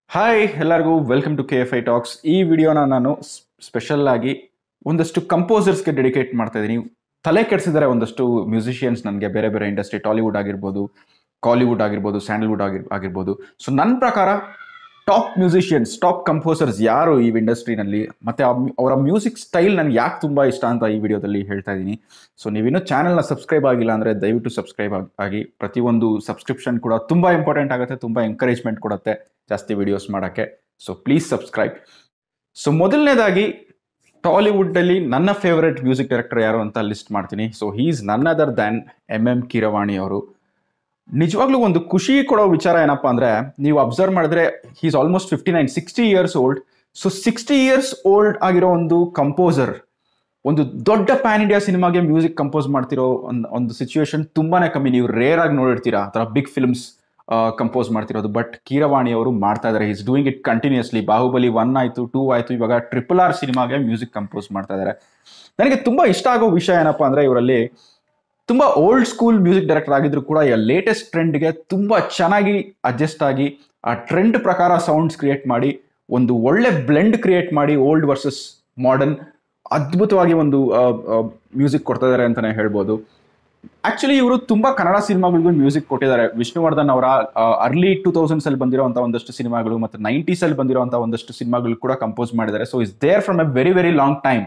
hi ಎಲ್ಲರಿಗೂ welcome to K F I talks ಈ ವಿಡಿಯೋನ ನಾನು ಸ್ಪೆಷಲ್ ಆಗಿ ಒಂದಷ್ಟು ಕಂಪೋಸರ್ಸ್ಗೆ ಡೆಡಿಕೇಟ್ ಮಾಡ್ತಾ ಇದ್ದೀನಿ ತಲೆ ಕೆಡಿಸಿದ್ದಾರೆ ಒಂದಷ್ಟು ಮ್ಯೂಸಿಷಿಯನ್ಸ್ ನನಗೆ ಬೇರೆ ಬೇರೆ ಇಂಡಸ್ಟ್ರಿ ಟಾಲಿವುಡ್ ಆಗಿರ್ಬೋದು ಕಾಲಿವುಡ್ ಆಗಿರ್ಬೋದು ಸ್ಯಾಂಡಲ್ವುಡ್ ಆಗಿರ್ ಆಗಿರ್ಬೋದು ಸೊ ನನ್ನ ಪ್ರಕಾರ ಟಾಪ್ ಮ್ಯೂಸಿಷಿಯನ್ಸ್ ಟಾಪ್ ಕಂಪೋಸರ್ಸ್ ಯಾರು ಈ ಇಂಡಸ್ಟ್ರಿನಲ್ಲಿ ಮತ್ತು ಅವರ ಮ್ಯೂಸಿಕ್ ಸ್ಟೈಲ್ ನನಗೆ ಯಾಕೆ ತುಂಬ ಇಷ್ಟ ಅಂತ ಈ ವಿಡಿಯೋದಲ್ಲಿ ಹೇಳ್ತಾ ಇದ್ದೀನಿ ಸೊ ನೀವಿನ್ನೂ ಚಾನಲ್ನ ಸಬ್ಸ್ಕ್ರೈಬ್ ಆಗಿಲ್ಲ ಅಂದರೆ ದಯವಿಟ್ಟು ಸಬ್ಸ್ಕ್ರೈಬ್ ಆಗಿ ಪ್ರತಿಯೊಂದು ಸಬ್ಸ್ಕ್ರಿಪ್ಷನ್ ಕೂಡ ತುಂಬ ಇಂಪಾರ್ಟೆಂಟ್ ಆಗುತ್ತೆ ತುಂಬ ಎಂಕರೇಜ್ಮೆಂಟ್ ಕೊಡುತ್ತೆ ಜಾಸ್ತಿ ವಿಡಿಯೋಸ್ ಮಾಡೋಕ್ಕೆ ಸೊ ಪ್ಲೀಸ್ ಸಬ್ಸ್ಕ್ರೈಬ್ ಸೊ ಮೊದಲನೇದಾಗಿ ಟಾಲಿವುಡ್ಡಲ್ಲಿ ನನ್ನ ಫೇವರೆಟ್ ಮ್ಯೂಸಿಕ್ ಡೈರೆಕ್ಟರ್ ಯಾರು ಅಂತ ಲಿಸ್ಟ್ ಮಾಡ್ತೀನಿ so he's none other than M M Keeravani ಅವರು ನಿಜವಾಗ್ಲೂ ಒಂದು ಖುಷಿ ಕೊಡೋ ವಿಚಾರ ಏನಪ್ಪ ಅಂದರೆ ನೀವು ಅಬ್ಸರ್ವ್ ಮಾಡಿದ್ರೆ he's almost fifty nine sixty years old so sixty years old ಆಗಿರೋ ಒಂದು ಕಂಪೋಸರ್ ಒಂದು ದೊಡ್ಡ ಪ್ಯಾನ್ ಇಂಡಿಯಾ ಸಿನಿಮಾಗೆ ಮ್ಯೂಸಿಕ್ ಕಂಪೋಸ್ ಮಾಡ್ತಿರೋ ಒಂದು ಒಂದು ಸಿಚುವೇಶನ್ ತುಂಬಾನೇ ಕಮ್ಮಿ ನೀವು ರೇರ್ ಆಗಿ ನೋಡಿರ್ತೀರಾ ಆ ಥರ ಬಿಗ್ ಫಿಲ್ಮ್ಸ್ ಕಂಪೋಸ್ ಮಾಡ್ತಿರೋದು ಬಟ್ ಕೀರವಾಣಿ ಅವರು ಮಾಡ್ತಾ ಇದ್ದಾರೆ is doing it continuously Baahubali one ಆಯಿತು ಟೂ ಆಯಿತು ಇವಾಗ ಟ್ರಿಪಲ್ ಆರ್ ಸಿನಿಮಾಗೆ ಮ್ಯೂಸಿಕ್ ಕಂಪೋಸ್ ಮಾಡ್ತಾ ಇದ್ದಾರೆ ನನಗೆ ತುಂಬ ಇಷ್ಟ ಆಗೋ ವಿಷಯ ಏನಪ್ಪ ಅಂದರೆ ಇವರಲ್ಲಿ ತುಂಬ ಓಲ್ಡ್ ಸ್ಕೂಲ್ ಮ್ಯೂಸಿಕ್ ಡೈರೆಕ್ಟರ್ ಆಗಿದ್ರು ಕೂಡ ಈ ಲೇಟೆಸ್ಟ್ ಟ್ರೆಂಡ್ಗೆ ತುಂಬ ಚೆನ್ನಾಗಿ ಅಡ್ಜಸ್ಟ್ ಆಗಿ ಆ ಟ್ರೆಂಡ್ ಪ್ರಕಾರ ಸೌಂಡ್ಸ್ ಕ್ರಿಯೇಟ್ ಮಾಡಿ ಒಂದು ಒಳ್ಳೆ ಬ್ಲೆಂಡ್ ಕ್ರಿಯೇಟ್ ಮಾಡಿ ಓಲ್ಡ್ ವರ್ಸಸ್ ಮಾಡರ್ನ್ ಅದ್ಭುತವಾಗಿ ಒಂದು ಮ್ಯೂಸಿಕ್ ಕೊಡ್ತಾ ಇದ್ದಾರೆ ಅಂತಲೇ ಹೇಳ್ಬೋದು ಆಕ್ಚುಲಿ ಇವರು ತುಂಬಾ ಕನ್ನಡ ಸಿನಿಮಾಗಳಿಗೂ ಮ್ಯೂಸಿಕ್ ಕೊಟ್ಟಿದ್ದಾರೆ ವಿಷ್ಣುವರ್ಧನ್ ಅವರ ಅರ್ಲಿ ಟೂ ತೌಸಂಡ್ಸ್ ಅಲ್ಲಿ ಬಂದಿರುವಂತ ಒಂದಷ್ಟು ಸಿನಿಮಾಗಳು ಮತ್ತು ನೈಂಟೀಸ್ ಅಲ್ಲಿ ಬಂದಿರುವಂತ ಒಂದಷ್ಟು ಸಿನಿಮಾಗಳು ಕೂಡ ಕಂಪೋಸ್ ಮಾಡಿದ್ದಾರೆ so is there from a very very long time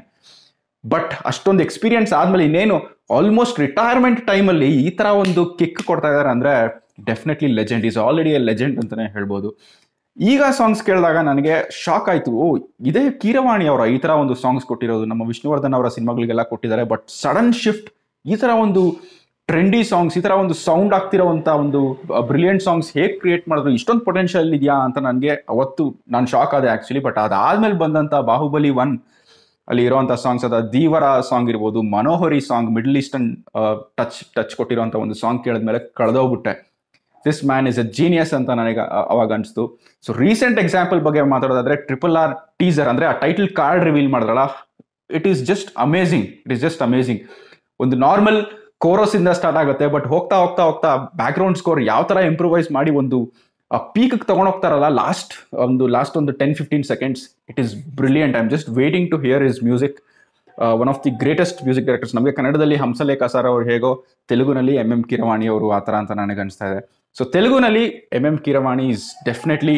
but ಅಷ್ಟೊಂದು ಎಕ್ಸ್ಪೀರಿಯನ್ಸ್ ಆದ್ಮೇಲೆ ಇನ್ನೇನು ಆಲ್ಮೋಸ್ಟ್ ರಿಟೈರ್ಮೆಂಟ್ ಟೈಮಲ್ಲಿ ಈ ತರ ಒಂದು ಕಿಕ್ ಕೊಡ್ತಾ ಇದ್ದಾರೆ ಅಂದ್ರೆ definitely legend is already a legend ಅಂತಾನೆ ಹೇಳ್ಬೋದು ಈಗ ಸಾಂಗ್ಸ್ ಕೇಳಿದಾಗ ನನಗೆ ಶಾಕ್ ಆಯ್ತು ಓ ಇದೇ ಕೀರವಾಣಿ ಅವರ ಈ ತರ ಒಂದು ಸಾಂಗ್ಸ್ ಕೊಟ್ಟಿರೋದು ನಮ್ಮ ವಿಷ್ಣುವರ್ಧನ್ ಅವರ ಸಿನಿಮಾಗಳಿಗೆಲ್ಲ ಕೊಟ್ಟಿದ್ದಾರೆ ಬಟ್ ಸಡನ್ ಶಿಫ್ಟ್ ಈ ತರ ಒಂದು ಟ್ರೆಂಡಿ ಸಾಂಗ್ಸ್ ಈ ತರ ಒಂದು ಸೌಂಡ್ ಆಗ್ತಿರೋವಂಥ ಒಂದು ಬ್ರಿಲಿಯಂಟ್ ಸಾಂಗ್ಸ್ ಹೇಗೆ ಕ್ರಿಯೇಟ್ ಮಾಡಿದ್ರು ಇಷ್ಟೊಂದು ಪೊಟೆನ್ಷಿಯಲ್ ಇದೆಯಾ ಅಂತ ನನಗೆ ಅವತ್ತು ನಾನು ಶಾಕ್ ಆದೆ ಆಕ್ಚುಲಿ ಬಟ್ ಅದಾದ್ಮೇಲೆ ಬಂದಂತ ಬಾಹುಬಲಿ ಒನ್ ಅಲ್ಲಿ ಇರುವಂತ ಸಾಂಗ್ಸ್ ಅದ ದೀವರ ಸಾಂಗ್ ಇರ್ಬೋದು Manohari song middle eastern touch touch ಕೊಟ್ಟಿರುವಂತ ಒಂದು ಸಾಂಗ್ ಕೇಳಿದ್ಮೇಲೆ ಕಳೆದೋಗ್ಬಿಟ್ಟೆ this man is a genius ಅಂತ ನನಗೆ ಅವಾಗ ಅನಿಸ್ತು ಸೊ ರೀಸೆಂಟ್ ಎಕ್ಸಾಂಪಲ್ ಬಗ್ಗೆ ಮಾತಾಡೋದಾದ್ರೆ ಟ್ರಿಪಲ್ ಆರ್ ಟೀಸರ್ ಅಂದ್ರೆ ಆ ಟೈಟಲ್ ಕಾರ್ಡ್ ರಿವೀಲ್ ಮಾಡಿದ್ರಲ್ಲ it is just amazing it is just amazing ಒಂದು ನಾರ್ಮಲ್ ಕೋರಸ್ ಇಂದ ಸ್ಟಾರ್ಟ್ ಆಗುತ್ತೆ ಬಟ್ ಹೋಗ್ತಾ ಹೋಗ್ತಾ ಹೋಗ್ತಾ ಬ್ಯಾಕ್ ಗ್ರೌಂಡ್ ಸ್ಕೋರ್ ಯಾವ ತರ ಇಂಪ್ರೂವೈಸ್ ಮಾಡಿ ಒಂದು ಪೀಕ್ ತಗೊಂಡೋಗ್ತಾರಲ್ಲ ಲಾಸ್ಟ್ ಒಂದು ಲಾಸ್ಟ್ ಒಂದು ten fifteen seconds it is brilliant I am just waiting to hear is music one of the greatest music directors ನಮಗೆ ಕನ್ನಡದಲ್ಲಿ ಹಂಸಲೇಖ ಸರ್ ಅವ್ರು ಹೇಗೋ ತೆಲುಗುನಲ್ಲಿ ಎಂ ಎಂ ಕಿರವಾಣಿ ಅವರು ಆ ಥರ ಅಂತ ನನಗೆ ಅನಿಸ್ತಾ ಇದೆ ಸೊ ತೆಲುಗುನಲ್ಲಿ M M Keeravani is definitely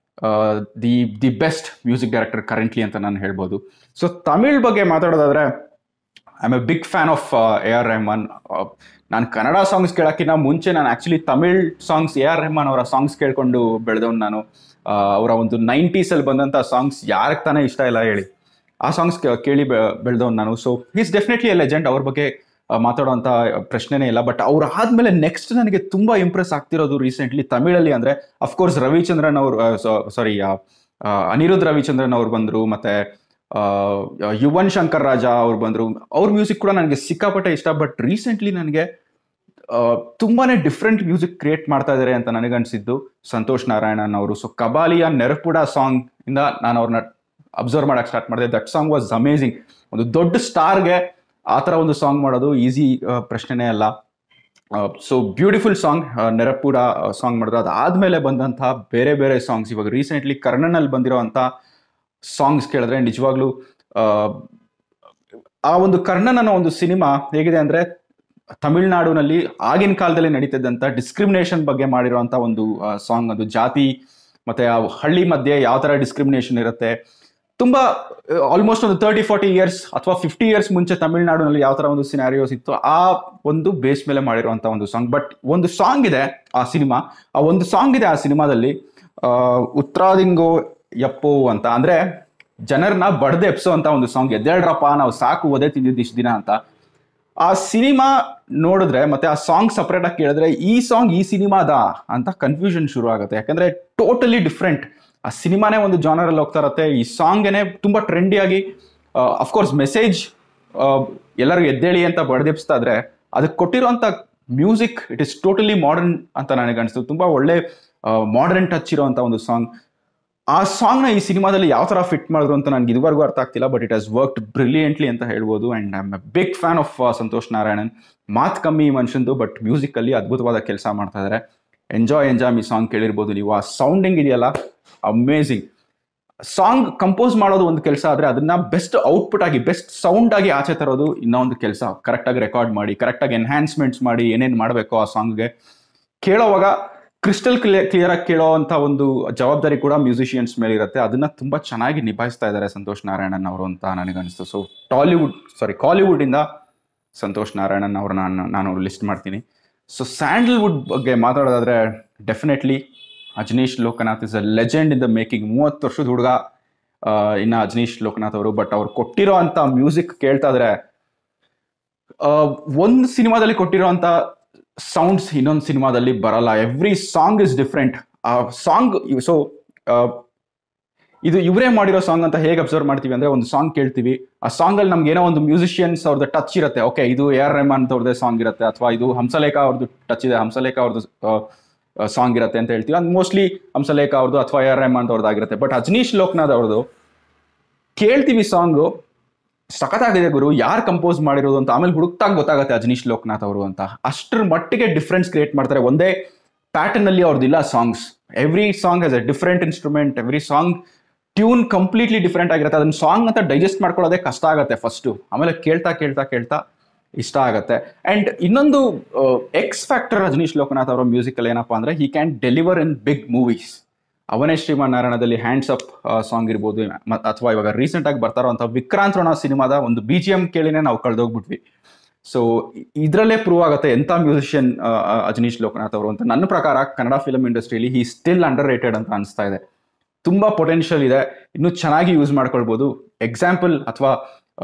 the the best music director currently ಅಂತ ನಾನು ಹೇಳ್ಬೋದು ಸೊ ತಮಿಳ್ ಬಗ್ಗೆ ಮಾತಾಡೋದಾದ್ರೆ I am a big fan of A R Rahman ನಾನು ಕನ್ನಡ ಸಾಂಗ್ಸ್ ಕೇಳೋಕ್ಕಿಂತ ಮುಂಚೆ ನಾನು actually Tamil songs A R Rahman ಅವರ ಸಾಂಗ್ಸ್ ಕೇಳ್ಕೊಂಡು ಬೆಳೆದವನು ನಾನು ಅವರ ಒಂದು ನೈಂಟೀಸಲ್ಲಿ ಬಂದಂಥ ಸಾಂಗ್ಸ್ ಯಾರಿಗೆ ತಾನೇ ಇಷ್ಟ ಇಲ್ಲ ಹೇಳಿ ಆ ಸಾಂಗ್ಸ್ ಕೇಳಿ ಬೆಳೆದವನು ನಾನು so is definitely a legend ಅವ್ರ ಬಗ್ಗೆ ಮಾತಾಡೋಂಥ ಪ್ರಶ್ನೆನೇ ಇಲ್ಲ ಬಟ್ ಅವ್ರು ಆದಮೇಲೆ ನೆಕ್ಸ್ಟ್ ನನಗೆ ತುಂಬ ಇಂಪ್ರೆಸ್ ಆಗ್ತಿರೋದು ರೀಸೆಂಟ್ಲಿ ತಮಿಳಲ್ಲಿ ಅಂದರೆ ಅಫ್ಕೋರ್ಸ್ ರವಿಚಂದ್ರನ್ ಅವರು ಸಾರಿ ಅನಿರುದ್ಧ್ ರವಿಚಂದ್ರನ್ ಅವ್ರು ಬಂದರು ಮತ್ತು ಯುವನ್ ಶಂಕರ್ ರಾಜ ಅವ್ರು ಬಂದರು ಅವ್ರ ಮ್ಯೂಸಿಕ್ ಕೂಡ ನನಗೆ ಸಿಕ್ಕಾಪಟ್ಟೆ ಇಷ್ಟ ಬಟ್ ರೀಸೆಂಟ್ಲಿ ನನಗೆ ತುಂಬಾನೇ ಡಿಫ್ರೆಂಟ್ ಮ್ಯೂಸಿಕ್ ಕ್ರಿಯೇಟ್ ಮಾಡ್ತಾ ಇದ್ದಾರೆ ಅಂತ ನನಗನ್ಸಿದ್ದು ಸಂತೋಷ್ ನಾರಾಯಣನ್ ಅವರು ಸೊ ಕಬಾಲಿಯ ನೆರಪುಡ ಸಾಂಗ್ ಇಂದ ನಾನು ಅವ್ರನ್ನ ಅಬ್ಸರ್ವ್ ಮಾಡಕ್ಕೆ ಸ್ಟಾರ್ಟ್ ಮಾಡಿದೆ ದಟ್ ಸಾಂಗ್ ವಾಸ್ ಅಮೇಝಿಂಗ್ ಒಂದು ದೊಡ್ಡ ಸ್ಟಾರ್ಗೆ ಆ ಥರ ಒಂದು ಸಾಂಗ್ ಮಾಡೋದು ಈಸಿ ಪ್ರಶ್ನೆನೇ ಅಲ್ಲ ಸೊ ಬ್ಯೂಟಿಫುಲ್ ಸಾಂಗ್ ನೆರಪುಡ ಸಾಂಗ್ ಮಾಡಿದ್ರು ಅದಾದ್ಮೇಲೆ ಬಂದಂತಹ ಬೇರೆ ಬೇರೆ ಸಾಂಗ್ಸ್ ಇವಾಗ ರೀಸೆಂಟ್ಲಿ ಕರ್ನನಲ್ಲಿ ಬಂದಿರೋಂಥ ಸಾಂಗ್ಸ್ ಕೇಳಿದ್ರೆ ನಿಜವಾಗ್ಲೂ ಆ ಒಂದು ಕರ್ಣನ್ ಅನ್ನೋ ಒಂದು ಸಿನಿಮಾ ಹೇಗಿದೆ ಅಂದ್ರೆ ತಮಿಳ್ನಾಡಿನಲ್ಲಿ ಆಗಿನ ಕಾಲದಲ್ಲಿ ನಡೀತಿದ್ದಂಥ ಡಿಸ್ಕ್ರಿಮಿನೇಷನ್ ಬಗ್ಗೆ ಮಾಡಿರುವಂಥ ಒಂದು ಸಾಂಗ್ ಅದು ಜಾತಿ ಮತ್ತೆ ಆ ಹಳ್ಳಿ ಮಧ್ಯೆ ಯಾವ ಥರ ಡಿಸ್ಕ್ರಿಮಿನೇಷನ್ ಇರುತ್ತೆ ತುಂಬ ಆಲ್ಮೋಸ್ಟ್ ಒಂದು ತರ್ಟಿ ಫಾರ್ಟಿ ಇಯರ್ಸ್ ಅಥವಾ ಫಿಫ್ಟಿ ಇಯರ್ಸ್ ಮುಂಚೆ ತಮಿಳ್ನಾಡಿನಲ್ಲಿ ಯಾವ ಥರ ಒಂದು ಸಿನಾರಿಯೋಸ್ ಇತ್ತು ಆ ಒಂದು ಬೇಸ್ ಮೇಲೆ ಮಾಡಿರುವಂಥ ಒಂದು ಸಾಂಗ್ ಬಟ್ ಒಂದು ಸಾಂಗ್ ಇದೆ ಆ ಸಿನಿಮಾ ಆ ಒಂದು ಸಾಂಗ್ ಇದೆ ಆ ಸಿನಿಮಾದಲ್ಲಿ ಉತ್ತರಾದಿಂಗೋ ಯಪ್ಪೋ ಅಂತ ಅಂದ್ರೆ ಜನರನ್ನ ಬಡ್ದೆ ಎಪ್ಸೋ ಅಂತ ಒಂದು ಸಾಂಗ್ ಎದ್ದೇಳ್ರಪ್ಪ ನಾವು ಸಾಕು ಒದೆ ತಿಂದಿದ್ದು ಇಷ್ಟು ದಿನ ಅಂತ ಆ ಸಿನಿಮಾ ನೋಡಿದ್ರೆ ಮತ್ತೆ ಆ ಸಾಂಗ್ ಸಪ್ರೇಟ್ ಆಗಿ ಕೇಳಿದ್ರೆ ಈ ಸಾಂಗ್ ಈ ಸಿನಿಮಾದ ಅಂತ ಕನ್ಫ್ಯೂಷನ್ ಶುರು ಆಗುತ್ತೆ ಯಾಕಂದ್ರೆ ಟೋಟಲಿ ಡಿಫ್ರೆಂಟ್ ಆ ಸಿನಿಮಾನೇ ಒಂದು ಜಾನರಲ್ಲಿ ಹೋಗ್ತಾ ಇರತ್ತೆ ಈ ಸಾಂಗೇನೆ ತುಂಬಾ ಟ್ರೆಂಡಿಯಾಗಿ ಅಫ್ಕೋರ್ಸ್ ಮೆಸೇಜ್ ಎಲ್ಲರಿಗೂ ಎದ್ದೇಳಿ ಅಂತ ಬಡ್ದೆಪ್ಸ್ತಾ ಇದ್ರೆ ಅದಕ್ಕೆ ಕೊಟ್ಟಿರುವಂತ music it is totally modern ಅಂತ ನನಗೆ ಅನಿಸ್ತು ತುಂಬಾ ಒಳ್ಳೆ ಮಾಡರ್ನ್ ಟಚ್ ಇರುವಂತ ಒಂದು ಸಾಂಗ್ ಆ ಸಾಂಗ್ನ ಈ ಸಿನಿಮಾದಲ್ಲಿ ಯಾವ ಥರ ಫಿಟ್ ಮಾಡಿದ್ರು ಅಂತ ನನಗೆ ಇದುವರೆಗೂ ಅರ್ಥ ಆಗ್ತಿಲ್ಲ but it has worked brilliantly ಅಂತ ಹೇಳ್ಬೋದು and I am a big fan of Santosh Narayanan ಮಾತು ಕಮ್ಮಿ ಮನುಷ್ಯಂದು ಬಟ್ ಮ್ಯೂಸಿಕಲ್ಲಿ ಅದ್ಭುತವಾದ ಕೆಲಸ ಮಾಡ್ತಾ ಇದ್ದಾರೆ ಎಂಜಾಯ್ ಎಂಜಾಯ್ ಈ ಸಾಂಗ್ ಕೇಳಿರ್ಬೋದು ನೀವು ಆ ಸೌಂಡಿಂಗ್ ಇದೆಯಲ್ಲ ಅಮೇಝಿಂಗ್ ಸಾಂಗ್ ಕಂಪೋಸ್ ಮಾಡೋದು ಒಂದು ಕೆಲಸ ಆದ್ರೆ ಅದನ್ನ ಬೆಸ್ಟ್ ಔಟ್ಪುಟ್ ಆಗಿ ಬೆಸ್ಟ್ ಸೌಂಡ್ ಆಗಿ ಆಚೆ ತರೋದು ಇನ್ನೊಂದು ಕೆಲಸ ಕರೆಕ್ಟಾಗಿ ರೆಕಾರ್ಡ್ ಮಾಡಿ ಕರೆಕ್ಟಾಗಿ ಎನ್ಹ್ಯಾನ್ಸ್ಮೆಂಟ್ಸ್ ಮಾಡಿ ಏನೇನು ಮಾಡಬೇಕು ಆ ಸಾಂಗ್ಗೆ ಕೇಳೋವಾಗ ಕ್ರಿಸ್ಟಲ್ ಕ್ಲಿಯರ್ ಕ್ಲಿಯರ್ ಆಗಿ ಕೇಳೋ ಅಂತ ಒಂದು ಜವಾಬ್ದಾರಿ ಕೂಡ ಮ್ಯೂಸಿಷಿಯನ್ಸ್ ಮೇಲೆ ಇರುತ್ತೆ ಅದನ್ನ ತುಂಬಾ ಚೆನ್ನಾಗಿ ನಿಭಾಯಿಸ್ತಾ ಇದ್ದಾರೆ ಸಂತೋಷ್ ನಾರಾಯಣನ್ ಅವರು ಅಂತ ನನಗನ್ನಿಸ್ತು ಸೊ ಟಾಲಿವುಡ್ ಸಾರಿ ಕಾಲಿವುಡ್ ಇಂದ ಸಂತೋಷ್ ನಾರಾಯಣನ್ ಅವ್ರನ್ನ ನಾನು ನಾನು ಲಿಸ್ಟ್ ಮಾಡ್ತೀನಿ ಸೊ ಸ್ಯಾಂಡಲ್ವುಡ್ ಬಗ್ಗೆ ಮಾತಾಡೋದಾದ್ರೆ definitely Ajaneesh Loknath is a legend in the making ಮೂವತ್ತು ವರ್ಷದ ಹುಡುಗ ಆ, ಇನ್ನ ಅಜನೀಶ್ ಲೋಕನಾಥ್ ಅವರು ಬಟ್ ಅವ್ರು ಕೊಟ್ಟಿರೋ ಅಂತ ಮ್ಯೂಸಿಕ್ ಕೇಳ್ತಾ ಇದ್ರೆ ಒಂದು ಸಿನಿಮಾದಲ್ಲಿ ಕೊಟ್ಟಿರೋ ಅಂತ ಸೌಂಡ್ಸ್ ಇನ್ನೊಂದು ಸಿನಿಮಾದಲ್ಲಿ ಬರಲ್ಲ ಎವ್ರಿ ಸಾಂಗ್ ಇಸ್ ಡಿಫ್ರೆಂಟ್ ಆ ಸಾಂಗ್ ಸೊ ಇದು ಇವರೇ ಮಾಡಿರೋ ಸಾಂಗ್ ಅಂತ ಹೇಗೆ ಅಬ್ಸರ್ವ್ ಮಾಡ್ತೀವಿ ಅಂದ್ರೆ ಒಂದು ಸಾಂಗ್ ಕೇಳ್ತೀವಿ ಆ ಸಾಂಗ್ ಅಲ್ಲಿ ನಮ್ಗೆ ಏನೋ ಒಂದು ಮ್ಯೂಸಿಷಿಯನ್ಸ್ ಅವ್ರದ್ದು ಟಚ್ ಇರುತ್ತೆ ಓಕೆ ಇದು ಎ ಆರ್ ರೆಹಮಾನ್ ಅವ್ರದ್ದೇ ಸಾಂಗ್ ಇರುತ್ತೆ ಅಥವಾ ಇದು ಹಂಸಲೇಖ ಅವ್ರದ್ದು ಟಚ್ ಇದೆ ಹಂಸಲೇಖ ಅವ್ರದ್ದು ಸಾಂಗ್ ಇರುತ್ತೆ ಅಂತ ಹೇಳ್ತೀವಿ ಅದು ಮೋಸ್ಟ್ಲಿ ಹಂಸಲೇಖ ಅವ್ರದ್ದು ಅಥವಾ ಎ ಆರ್ ರೆಹಮಾನ್ ಅವ್ರದ್ದಾಗಿರುತ್ತೆ ಬಟ್ ಅಜನೀಶ್ ಲೋಕನಾಥ್ ಅವ್ರದ್ದು ಕೇಳ್ತೀವಿ ಸಾಂಗು ಸಖತ್ತಾಗಿದೆ ಗುರು ಯಾರು ಕಂಪೋಸ್ ಮಾಡಿರೋದು ಅಂತ ಆಮೇಲೆ ಹುಡುಕ್ತಾಗ ಗೊತ್ತಾಗುತ್ತೆ ಅಜನೀಶ್ ಲೋಕನಾಥ್ ಅವರು ಅಂತ ಅಷ್ಟರ ಮಟ್ಟಿಗೆ ಡಿಫ್ರೆನ್ಸ್ ಕ್ರಿಯೇಟ್ ಮಾಡ್ತಾರೆ ಒಂದೇ ಪ್ಯಾಟರ್ನ್ ಅಲ್ಲಿ ಅವ್ರದ್ದಿಲ್ಲ songs every song has a different instrument every song tune completely different ಆಗಿರುತ್ತೆ ಅದನ್ನ ಸಾಂಗ್ ಅಂತ ಡೈಜೆಸ್ಟ್ ಮಾಡ್ಕೊಳ್ಳೋದೇ ಕಷ್ಟ ಆಗುತ್ತೆ ಫಸ್ಟು ಆಮೇಲೆ ಕೇಳ್ತಾ ಕೇಳ್ತಾ ಕೇಳ್ತಾ ಇಷ್ಟ ಆಗುತ್ತೆ ಅಂಡ್ ಇನ್ನೊಂದು ಎಕ್ಸ್ ಫ್ಯಾಕ್ಟರ್ ರಜನೀಶ್ ಲೋಕನಾಥ್ ಅವರ ಮ್ಯೂಸಿಕಲ್ ಏನಪ್ಪಾ ಅಂದ್ರೆ he can deliver in big movies ಅವನೇ ಶ್ರೀಮನ್ನಾರಾಯಣದಲ್ಲಿ ಹ್ಯಾಂಡ್ಸ್ ಅಪ್ ಸಾಂಗ್ ಇರ್ಬೋದು ಮ- ಅಥವಾ ಇವಾಗ ರೀಸೆಂಟ್ ಆಗಿ ಬರ್ತಾ ಇರುವಂತಹ ವಿಕ್ರಾಂತ್ ರೋಣ ಸಿನಿಮಾದ ಒಂದು ಬಿ ಜಿ ಎಂ ಕೇಳಿನೇ ನಾವು ಕಳೆದೋಗ್ಬಿಟ್ವಿ ಸೊ ಇದರಲ್ಲೇ ಪ್ರೂವ್ ಆಗುತ್ತೆ ಎಂಥ ಮ್ಯೂಸಿಷಿಯನ್ ಅಜನೀಶ್ ಲೋಕನಾಥ್ ಅವರು ಅಂತ ನನ್ನ ಪ್ರಕಾರ ಕನ್ನಡ ಫಿಲ್ಮ್ ಇಂಡಸ್ಟ್ರಿಯಲ್ಲಿ ಹಿ ಸ್ಟಿಲ್ ಅಂಡರ್ ರೇಟೆಡ್ ಅಂತ ಅನಿಸ್ತಾ ಇದೆ ತುಂಬಾ ಪೊಟೆನ್ಷಿಯಲ್ ಇದೆ ಇನ್ನೂ ಚೆನ್ನಾಗಿ ಯೂಸ್ ಮಾಡ್ಕೊಳ್ಬೋದು ಎಕ್ಸಾಂಪಲ್ ಅಥವಾ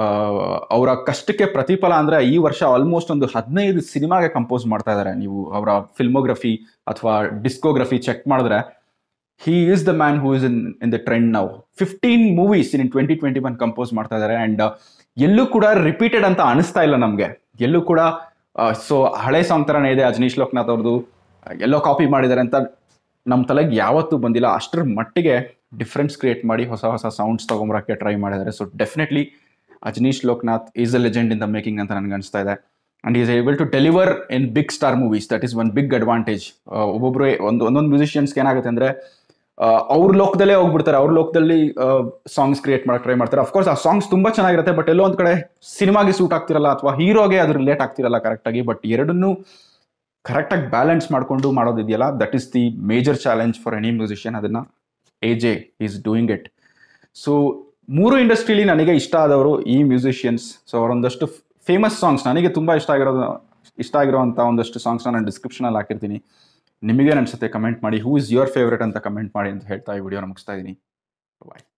ಅವರ ಕಷ್ಟಕ್ಕೆ ಪ್ರತಿಫಲ ಅಂದ್ರೆ ಈ ವರ್ಷ ಆಲ್ಮೋಸ್ಟ್ ಒಂದು ಹದಿನೈದು ಸಿನಿಮಾಗೆ ಕಂಪೋಸ್ ಮಾಡ್ತಾ ಇದ್ದಾರೆ ನೀವು ಅವರ ಫಿಲ್ಮೋಗ್ರಫಿ ಅಥವಾ ಡಿಸ್ಕೋಗ್ರಫಿ ಚೆಕ್ ಮಾಡಿದ್ರೆ he is the man who is in in the trend ನಾವು fifteen movies in twenty twenty one compose ಮಾಡ್ತಾ ಇದ್ದಾರೆ ಅಂಡ್ ಎಲ್ಲೂ ಕೂಡ ರಿಪೀಟೆಡ್ ಅಂತ ಅನಿಸ್ತಾ ಇಲ್ಲ ನಮಗೆ ಎಲ್ಲೂ ಕೂಡ ಸೊ ಹಳೆ ಸಾಂಗ್ ಥರನೇ ಇದೆ ಅಜನೀಶ್ ಲೋಕನಾಥ್ ಅವ್ರದ್ದು ಎಲ್ಲೋ ಕಾಪಿ ಮಾಡಿದ್ದಾರೆ ಅಂತ ನಮ್ಮ ತಲೆಗೆ ಯಾವತ್ತೂ ಬಂದಿಲ್ಲ ಅಷ್ಟರ ಮಟ್ಟಿಗೆ ಡಿಫ್ರೆನ್ಸ್ ಕ್ರಿಯೇಟ್ ಮಾಡಿ ಹೊಸ ಹೊಸ ಸೌಂಡ್ಸ್ ತೊಗೊಂಬರೋಕ್ಕೆ ಟ್ರೈ ಮಾಡಿದ್ದಾರೆ so definitely Ajaneesh Loknath is a legend in the making ಅಂತ ನನಗೆ ಅನಿಸ್ತಾ ಇದೆ and is able to deliver in big star movies that is one big advantage ಒಬ್ಬೊಬ್ಬರು ಒಂದು ಒಂದೊಂದು ಮ್ಯೂಸಿಷಿಯನ್ಸ್ಗೆ ಏನಾಗುತ್ತೆ ಅಂದರೆ ಅವ್ರ ಲೋಕದಲ್ಲೇ ಹೋಗ್ಬಿಡ್ತಾರೆ ಅವ್ರ ಲೋಕದಲ್ಲಿ ಸಾಂಗ್ಸ್ ಕ್ರಿಯೇಟ್ ಮಾಡಕ್ಕೆ ಟ್ರೈ ಮಾಡ್ತಾರೆ ಅಫ್ಕೋರ್ಸ್ ಆ ಸಾಂಗ್ಸ್ ತುಂಬಾ ಚೆನ್ನಾಗಿರುತ್ತೆ ಬಟ್ ಎಲ್ಲೋ ಒಂದ್ ಕಡೆ ಸಿನಿಮಾಗೆ ಸೂಟ್ ಆಗ್ತಿರಲ್ಲ ಅಥವಾ ಹೀರೋಗೆ ಅದು ರಿಲೇಟ್ ಆಗ್ತಿರಲ್ಲ ಕರೆಕ್ಟಾಗಿ ಬಟ್ ಎರಡನ್ನೂ ಕರೆಕ್ಟಾಗಿ ಬ್ಯಾಲೆನ್ಸ್ ಮಾಡ್ಕೊಂಡು ಮಾಡೋದಿದೆಯಲ್ಲ that is the major challenge for any musician ಅದನ್ನ A J is doing it so ಮೂರು ಇಂಡಸ್ಟ್ರಿಲಿ ನನಗೆ ಇಷ್ಟ ಆದವರು ಈ ಮ್ಯೂಸಿಷಿಯನ್ಸ್ ಸೊ ಅವರೊಂದಷ್ಟು ಫೇಮಸ್ ಸಾಂಗ್ಸ್ ನನಗೆ ತುಂಬ ಇಷ್ಟ ಆಗಿರೋದು ಇಷ್ಟ ಆಗಿರೋವಂಥ ಒಂದಷ್ಟು ಸಾಂಗ್ಸ್ನ ನಾನು ಡಿಸ್ಕ್ರಿಪ್ಷನಲ್ಲಿ ಹಾಕಿರ್ತೀನಿ ನಿಮಗೆ ಅನ್ಸುತ್ತೆ ಕಮೆಂಟ್ ಮಾಡಿ ಹೂ ಇಸ್ ಯುವರ್ ಫೇವ್ರೇಟ್ ಅಂತ ಕಮೆಂಟ್ ಮಾಡಿ ಅಂತ ಹೇಳ್ತಾ ಈ ವಿಡಿಯೋನ ಮುಗಿಸ್ತಾ ಇದ್ದೀನಿ ಬಾಯ್